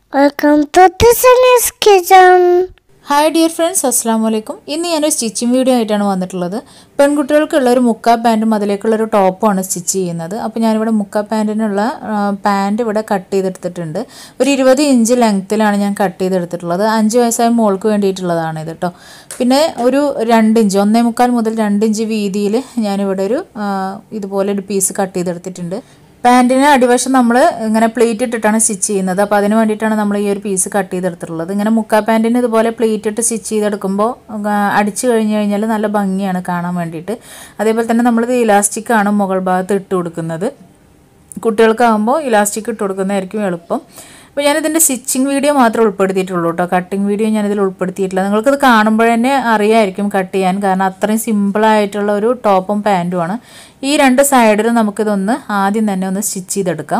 Welcome to Tiffany's Kitchen. Hi dear friends അസ്സാം വലൈക്കും ഇന്ന് ഞാനൊരു സ്റ്റിച്ചിങ് വീഡിയോ ആയിട്ടാണ് വന്നിട്ടുള്ളത് പെൺകുട്ടികൾക്കുള്ള ഒരു മുക്കാ പാൻറ്റും അതിലേക്കുള്ള ഒരു ടോപ്പുമാണ് സ്റ്റിച്ച് ചെയ്യുന്നത് അപ്പോൾ ഞാനിവിടെ മുക്കാ പാൻറ്റിനുള്ള പാൻറ്റ് ഇവിടെ കട്ട് ചെയ്തെടുത്തിട്ടുണ്ട് ഒരു ഇരുപത് ഇഞ്ച് ലെങ്ത്തിലാണ് ഞാൻ കട്ട് ചെയ്തെടുത്തിട്ടുള്ളത് അഞ്ച് വയസ്സായ മോൾക്ക് വേണ്ടിയിട്ടുള്ളതാണ് ഇത് കേട്ടോ പിന്നെ ഒരു രണ്ട് ഇഞ്ച് ഒന്നേ മുക്കാൽ മുതൽ രണ്ട് ഇഞ്ച് വീതിയിൽ ഞാനിവിടെ ഒരു ആ, ഇതുപോലെ ഒരു പീസ് കട്ട് ചെയ്തെടുത്തിട്ടുണ്ട് പാൻറ്റിന് അടിവശം നമ്മൾ ഇങ്ങനെ പ്ലേറ്റ് ഇട്ടിട്ടാണ് സ്റ്റിച്ച് ചെയ്യുന്നത് അപ്പോൾ അതിന് വേണ്ടിയിട്ടാണ് നമ്മൾ ഈ ഒരു പീസ് കട്ട് ചെയ്തെടുത്തിട്ടുള്ളത് ഇങ്ങനെ മുക്കാ പാൻറ്റിന് ഇതുപോലെ പ്ലേറ്റ് ഇട്ട് സ്റ്റിച്ച് ചെയ്തെടുക്കുമ്പോൾ ആ, അടിച്ചു കഴിഞ്ഞ് കഴിഞ്ഞാൽ നല്ല ഭംഗിയാണ് കാണാൻ വേണ്ടിയിട്ട് അതേപോലെ തന്നെ നമ്മളിത് ഇലാസ്റ്റിക്കാണ് മുകൾ ഭാഗത്ത് ഇട്ട് കൊടുക്കുന്നത് കുട്ടികൾക്കാകുമ്പോൾ ഇലാസ്റ്റിക് ഇട്ട് കൊടുക്കുന്നതായിരിക്കും എളുപ്പം അപ്പോൾ ഞാനിതിൻ്റെ സ്റ്റിച്ചിങ് വീഡിയോ മാത്രമേ ഉൾപ്പെടുത്തിയിട്ടുള്ളൂ കേട്ടോ കട്ടിങ് വീഡിയോ ഞാനിതിൽ ഉൾപ്പെടുത്തിയിട്ടില്ല നിങ്ങൾക്കത് കാണുമ്പോൾ തന്നെ അറിയായിരിക്കും കട്ട് ചെയ്യാൻ കാരണം അത്രയും സിമ്പിളായിട്ടുള്ള ഒരു ടോപ്പും പാൻറ്റുമാണ് ഈ രണ്ട് സൈഡിലും നമുക്കിതൊന്ന് ആദ്യം തന്നെ ഒന്ന് സ്റ്റിച്ച് ചെയ്തെടുക്കാം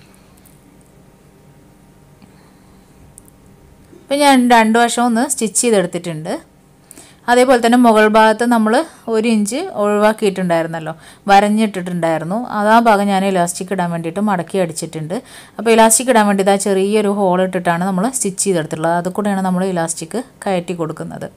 ഇപ്പം ഞാൻ രണ്ട് വശം ഒന്ന് സ്റ്റിച്ച് ചെയ്തെടുത്തിട്ടുണ്ട് അതേപോലെ തന്നെ മുകൾ ഭാഗത്ത് നമ്മൾ ഒരു ഇഞ്ച് ഒഴിവാക്കിയിട്ടുണ്ടായിരുന്നല്ലോ വരഞ്ഞിട്ടിട്ടുണ്ടായിരുന്നു അത് ആ ഭാഗം ഞാൻ ഇലാസ്റ്റിക് ഇടാൻ വേണ്ടിയിട്ട് മടക്കി അടിച്ചിട്ടുണ്ട് അപ്പോൾ ഇലാസ്റ്റിക് ഇടാൻ വേണ്ടി ആ ചെറിയൊരു ഹോൾ ഇട്ടിട്ടാണ് നമ്മൾ സ്റ്റിച്ച് ചെയ്തെടുത്തിട്ടുള്ളത് അത് കൂടെയാണ് നമ്മൾ ഇലാസ്റ്റിക് കയറ്റി കൊടുക്കുന്നത്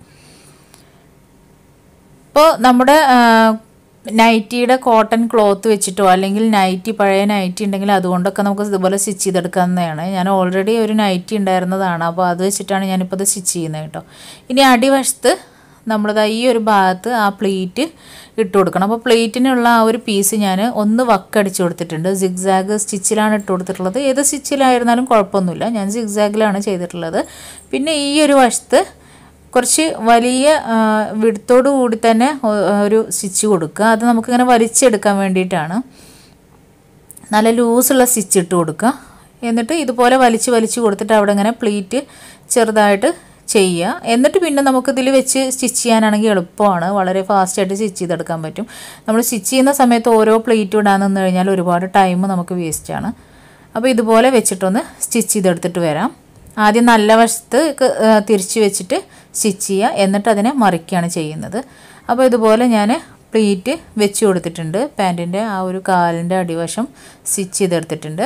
ഇപ്പോൾ നമ്മുടെ ആ, നൈറ്റിയുടെ കോട്ടൺ ക്ലോത്ത് വെച്ചിട്ടോ അല്ലെങ്കിൽ നൈറ്റി പഴയ നൈറ്റി ഉണ്ടെങ്കിൽ അതുകൊണ്ടൊക്കെ നമുക്ക് ഇതുപോലെ സ്റ്റിച്ച് ചെയ്തെടുക്കാവുന്നതാണ് ഞാൻ ഓൾറെഡി ഒരു നൈറ്റി ഉണ്ടായിരുന്നതാണ് അപ്പോൾ അത് വെച്ചിട്ടാണ് ഞാനിപ്പോൾ ഇത് സ്റ്റിച്ച് ചെയ്യുന്നത് കേട്ടോ ഇനി അടിവശത്ത് നമ്മളിതാ ഈ ഒരു ഭാഗത്ത് ആ പ്ലേറ്റ് ഇട്ട് കൊടുക്കണം അപ്പോൾ പ്ലേറ്റിനുള്ള ആ ഒരു പീസ് ഞാൻ ഒന്ന് വക്കടിച്ച് കൊടുത്തിട്ടുണ്ട് സിഗ്സാഗ് സ്റ്റിച്ചിലാണ് ഇട്ട് കൊടുത്തിട്ടുള്ളത് ഏത് സ്റ്റിച്ചിലായിരുന്നാലും കുഴപ്പമൊന്നുമില്ല ഞാൻ സിഗ്സാഗിലാണ് ചെയ്തിട്ടുള്ളത് പിന്നെ ഈ ഒരു വശത്ത് കുറച്ച് വലിയ വിടുത്തോടു കൂടി തന്നെ ഒ- ഒരു സ്റ്റിച്ച് കൊടുക്കുക അത് നമുക്കിങ്ങനെ വലിച്ചെടുക്കാൻ വേണ്ടിയിട്ടാണ് നല്ല ലൂസുള്ള സ്റ്റിച്ച് ഇട്ട് കൊടുക്കുക എന്നിട്ട് ഇതുപോലെ വലിച്ച് വലിച്ച് കൊടുത്തിട്ട് അവിടെ ഇങ്ങനെ പ്ലീറ്റ് ചെറുതായിട്ട് ചെയ്യുക എന്നിട്ട് പിന്നെ നമുക്കിതിൽ വെച്ച് സ്റ്റിച്ച് ചെയ്യാനാണെങ്കിൽ എളുപ്പമാണ് വളരെ ഫാസ്റ്റായിട്ട് സ്റ്റിച്ച് ചെയ്തെടുക്കാൻ പറ്റും നമ്മൾ സ്റ്റിച്ച് ചെയ്യുന്ന സമയത്ത് ഓരോ പ്ലേറ്റ് ഇടാൻ നിന്ന് കഴിഞ്ഞാൽ ഒരുപാട് ടൈം നമുക്ക് വേസ്റ്റാണ് അപ്പോൾ ഇതുപോലെ വെച്ചിട്ടൊന്ന് സ്റ്റിച്ച് ചെയ്തെടുത്തിട്ട് വരാം ആദ്യം നല്ല വശത്ത് ക- ആ, തിരിച്ച് വെച്ചിട്ട് സ്റ്റിച്ച് ചെയ്യുക എന്നിട്ട് അതിനെ മറിക്കുകയാണ് ചെയ്യുന്നത് അപ്പോൾ ഇതുപോലെ ഞാൻ പ്ലീറ്റ് വെച്ച് കൊടുത്തിട്ടുണ്ട് പാൻറ്റിൻ്റെ ആ ഒരു കാലിൻ്റെ അടിവശം സ്റ്റിച്ച് ചെയ്തെടുത്തിട്ടുണ്ട്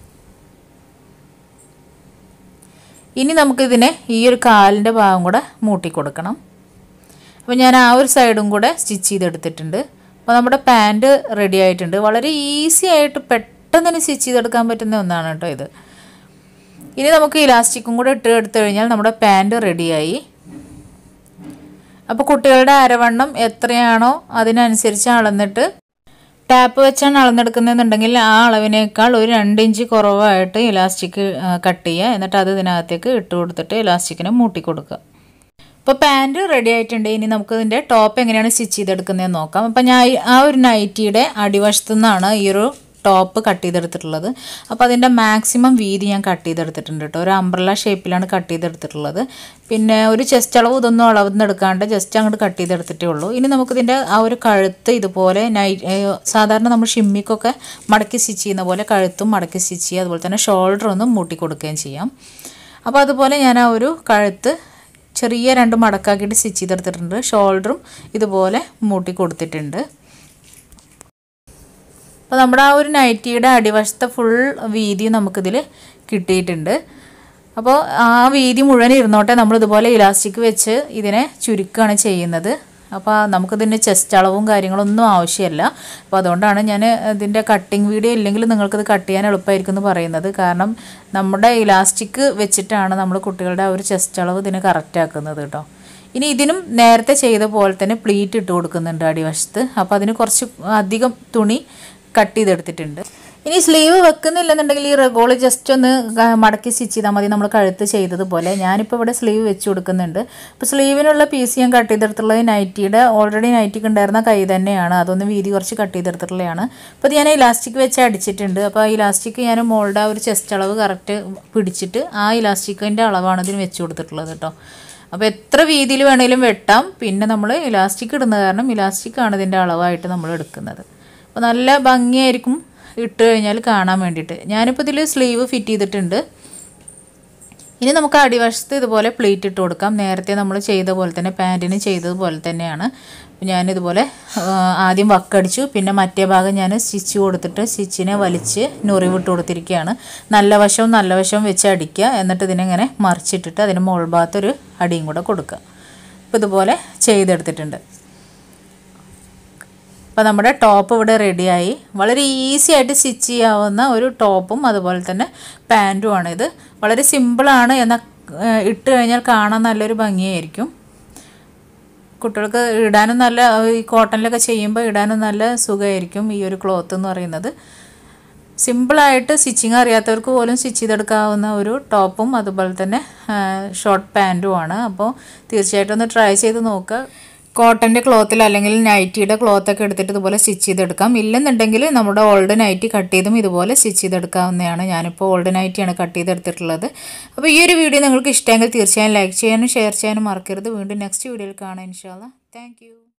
ഇനി നമുക്കിതിനെ ഈ ഒരു കാലിൻ്റെ ഭാഗം കൂടെ മൂട്ടി കൊടുക്കണം അപ്പോൾ ഞാൻ ആ ഒരു സൈഡും കൂടെ സ്റ്റിച്ച് ചെയ്തെടുത്തിട്ടുണ്ട് അപ്പോൾ നമ്മുടെ പാൻറ് റെഡി ആയിട്ടുണ്ട് വളരെ ഈസി ആയിട്ട് പെട്ടെന്ന് തന്നെ സ്റ്റിച്ച് ചെയ്തെടുക്കാൻ പറ്റുന്ന ഒന്നാണ് കേട്ടോ ഇത് ഇനി നമുക്ക് ഇലാസ്റ്റിക്കും കൂടെ ഇട്ട് എടുത്തു കഴിഞ്ഞാൽ നമ്മുടെ പാൻറ് റെഡിയായി അപ്പോൾ കുട്ടികളുടെ അരവണ്ണം എത്രയാണോ അതിനനുസരിച്ച് അളന്നിട്ട് ടാപ്പ് വെച്ചാണ് അളന്നെടുക്കുന്നതെന്നുണ്ടെങ്കിൽ ആ അളവിനേക്കാൾ ഒരു രണ്ട് ഇഞ്ച് കുറവായിട്ട് ഇലാസ്റ്റിക് കട്ട് ചെയ്യുക എന്നിട്ട് അത് ഇതിനകത്തേക്ക് ഇട്ട് കൊടുത്തിട്ട് ഇലാസ്റ്റിക്കിനെ മൂട്ടി കൊടുക്കുക ഇപ്പോൾ പാൻറ് റെഡി ആയിട്ടുണ്ട് ഇനി നമുക്ക് ഇതിൻ്റെ ടോപ്പ് എങ്ങനെയാണ് സ്റ്റിച്ച് ചെയ്തെടുക്കുന്നതെന്ന് നോക്കാം അപ്പം ഞാൻ ഈ- ആ ഒരു നൈറ്റിയുടെ അടിവശത്തു നിന്നാണ് ഈ ഒരു ടോപ്പ് കട്ട് ചെയ്തെടുത്തിട്ടുള്ളത് അപ്പോൾ അതിൻ്റെ മാക്സിമം വീതി ഞാൻ കട്ട് ചെയ്തെടുത്തിട്ടുണ്ട് കേട്ടോ ഒരു അംബ്രല ഷേപ്പിലാണ് കട്ട് ചെയ്തെടുത്തിട്ടുള്ളത് പിന്നെ ഒരു ചെസ്റ്റ് അളവ് ഇതൊന്നും അളവെന്നെടുക്കാണ്ട് ജസ്റ്റ് അങ്ങോട്ട് കട്ട് ചെയ്തെടുത്തിട്ടേ ഉള്ളൂ ഇനി നമുക്കിതിൻ്റെ ആ ഒരു കഴുത്ത് ഇതുപോലെ നൈ ഏഹ് സാധാരണ നമ്മൾ ഷിമ്മിക്കൊക്കെ മടക്കി സ്റ്റിച്ച് ചെയ്യുന്ന പോലെ കഴുത്തും മടക്കി സ്റ്റിച്ച് ചെയ്യുക അതുപോലെ തന്നെ ഷോൾഡർ ഒന്നും മൂട്ടി കൊടുക്കുകയും ചെയ്യാം അപ്പോൾ അതുപോലെ ഞാൻ ആ ഒരു കഴുത്ത് ചെറിയ രണ്ട് മടക്കാക്കിയിട്ട് സ്റ്റിച്ച് ചെയ്തെടുത്തിട്ടുണ്ട് ഷോൾഡറും ഇതുപോലെ മൂട്ടി കൊടുത്തിട്ടുണ്ട് അപ്പോൾ നമ്മുടെ ആ ഒരു നൈറ്റിയുടെ അടിവശത്തെ ഫുൾ വീതി നമുക്കിതിൽ കിട്ടിയിട്ടുണ്ട് അപ്പോൾ ആ വീതി മുഴുവൻ ഇരുന്നോട്ടെ നമ്മൾ ഇതുപോലെ ഇലാസ്റ്റിക് വെച്ച് ഇതിനെ ചുരുക്കുകയാണ് ചെയ്യുന്നത് അപ്പോൾ നമുക്കിതിൻ്റെ ചെസ്റ്റ് അളവും കാര്യങ്ങളൊന്നും ആവശ്യമില്ല അപ്പോൾ അതുകൊണ്ടാണ് ഞാൻ ഇതിൻ്റെ കട്ടിങ് വീഡിയോ ഇല്ലെങ്കിൽ നിങ്ങൾക്കിത് കട്ട് ചെയ്യാൻ എളുപ്പമായിരിക്കും എന്ന് പറയുന്നത് കാരണം നമ്മുടെ ഇലാസ്റ്റിക് വെച്ചിട്ടാണ് നമ്മൾ കുട്ടികളുടെ ആ ഒരു ചെസ്റ്റ് അളവ് ഇതിന് കറക്റ്റ് ആക്കുന്നത് കേട്ടോ ഇനി ഇതിനും നേരത്തെ ചെയ്ത പോലെ തന്നെ പ്ലീറ്റ് ഇട്ട് കൊടുക്കുന്നുണ്ട് അടിവശത്ത് അപ്പോൾ അതിന് കുറച്ച് അധികം തുണി കട്ട് ചെയ്തെടുത്തിട്ടുണ്ട് ഇനി സ്ലീവ് വെക്കുന്നില്ലെന്നുണ്ടെങ്കിൽ ഈ റെഗോള് ജസ്റ്റ് ഒന്ന് ക- മടക്കി സ്റ്റിച്ച് ചെയ്താൽ മതി നമ്മൾ കഴുത്ത് ചെയ്തതുപോലെ ഞാനിപ്പോൾ ഇവിടെ സ്ലീവ് വെച്ച് കൊടുക്കുന്നുണ്ട് അപ്പോൾ സ്ലീവിനുള്ള പീസ് ഞാൻ കട്ട് ചെയ്തെടുത്തുള്ളത് നൈറ്റിയുടെ ഓൾറെഡി നൈറ്റിക്ക് ഉണ്ടായിരുന്ന കൈ തന്നെയാണ് അതൊന്ന് വീതി കുറച്ച് കട്ട് ചെയ്തെടുത്തിട്ടുള്ളതാണ് അപ്പോൾ ഇത് ഞാൻ ഇലാസ്റ്റിക് വെച്ച് അടിച്ചിട്ടുണ്ട് അപ്പോൾ ആ ഇലാസ്റ്റിക് ഞാൻ മോളുടെ ആ ഒരു ചെസ്റ്റ് അളവ് കറക്റ്റ് പിടിച്ചിട്ട് ആ ഇലാസ്റ്റിക്കിൻ്റെ അളവാണ് ഇതിന് വെച്ച് കൊടുത്തിട്ടുള്ളത് കേട്ടോ അപ്പോൾ എത്ര വീതിയിൽ വേണേലും വെട്ടാം പിന്നെ നമ്മൾ ഇലാസ്റ്റിക് ഇടുന്ന കാരണം ഇലാസ്റ്റിക് ആണ് ഇതിൻ്റെ അളവായിട്ട് നമ്മൾ എടുക്കുന്നത് അപ്പോൾ നല്ല ഭംഗിയായിരിക്കും ഇട്ട് കഴിഞ്ഞാൽ കാണാൻ വേണ്ടിയിട്ട് ഞാനിപ്പോൾ ഇതിൽ സ്ലീവ് ഫിറ്റ് ചെയ്തിട്ടുണ്ട് ഇനി നമുക്ക് അടിവശത്ത് ഇതുപോലെ പ്ലേറ്റ് ഇട്ട് കൊടുക്കാം നേരത്തെ നമ്മൾ ചെയ്ത പോലെ തന്നെ പാൻറ്റിന് ചെയ്തതുപോലെ തന്നെയാണ് അപ്പോൾ ഞാനിതുപോലെ ആ, ആദ്യം വക്കടിച്ചു പിന്നെ മറ്റേ ഭാഗം ഞാൻ സ്റ്റിച്ച് കൊടുത്തിട്ട് സ്റ്റിച്ചിനെ വലിച്ച് നുറി വിട്ട് കൊടുത്തിരിക്കുകയാണ് നല്ല വശവും നല്ല വശവും വെച്ച് അടിക്കുക എന്നിട്ട് ഇതിനെങ്ങനെ മറിച്ചിട്ടിട്ട് അതിന് മുകൾ ഭാഗത്തൊരു അടിയും കൂടെ കൊടുക്കുക അപ്പോൾ ഇതുപോലെ ചെയ്തെടുത്തിട്ടുണ്ട് അപ്പോൾ നമ്മുടെ ടോപ്പ് ഇവിടെ റെഡിയായി വളരെ ഈസി ആയിട്ട് സ്റ്റിച്ച് ചെയ്യാവുന്ന ഒരു ടോപ്പും അതുപോലെ തന്നെ പാൻറ്റുമാണ് ഇത് വളരെ സിമ്പിളാണ് എന്നാൽ ഏഹ്, ഇട്ട് കഴിഞ്ഞാൽ കാണാൻ നല്ലൊരു ഭംഗിയായിരിക്കും കുട്ടികൾക്ക് ഇടാനും നല്ല ഈ കോട്ടണിലൊക്കെ ചെയ്യുമ്പോൾ ഇടാനും നല്ല സുഖമായിരിക്കും ഈ ഒരു ക്ലോത്ത് എന്ന് പറയുന്നത് സിമ്പിളായിട്ട് സ്റ്റിച്ചിങ് അറിയാത്തവർക്ക് പോലും സ്റ്റിച്ച് ചെയ്തെടുക്കാവുന്ന ഒരു ടോപ്പും അതുപോലെ തന്നെ ഷോർട്ട് പാൻറ്റുമാണ് അപ്പോൾ തീർച്ചയായിട്ടും ഒന്ന് ട്രൈ ചെയ്ത് നോക്കുക കോട്ടൻ്റെ ക്ലോത്തിൽ അല്ലെങ്കിൽ നൈറ്റിയുടെ ക്ലോത്തൊക്കെ എടുത്തിട്ട് ഇതുപോലെ സ്റ്റിച്ച് ചെയ്തെടുക്കാം ഇല്ലെന്നുണ്ടെങ്കിൽ നമ്മുടെ ഓൾഡ് നൈറ്റി കട്ട് ചെയ്തും ഇതുപോലെ സ്റ്റിച്ച് ചെയ്തെടുക്കാവുന്നതാണ് ഞാനിപ്പോൾ ഓൾഡ് നൈറ്റിയാണ് കട്ട് ചെയ്തെടുത്തിട്ടുള്ളത് അപ്പോൾ ഈ ഒരു വീഡിയോ നിങ്ങൾക്ക് ഇഷ്ടമെങ്കിൽ തീർച്ചയായും ലൈക്ക് ചെയ്യാനും ഷെയർ ചെയ്യാനും മറക്കരുത് വീണ്ടും നെക്സ്റ്റ് വീഡിയോയിൽ കാണാം ഇൻഷാല്ല താങ്ക്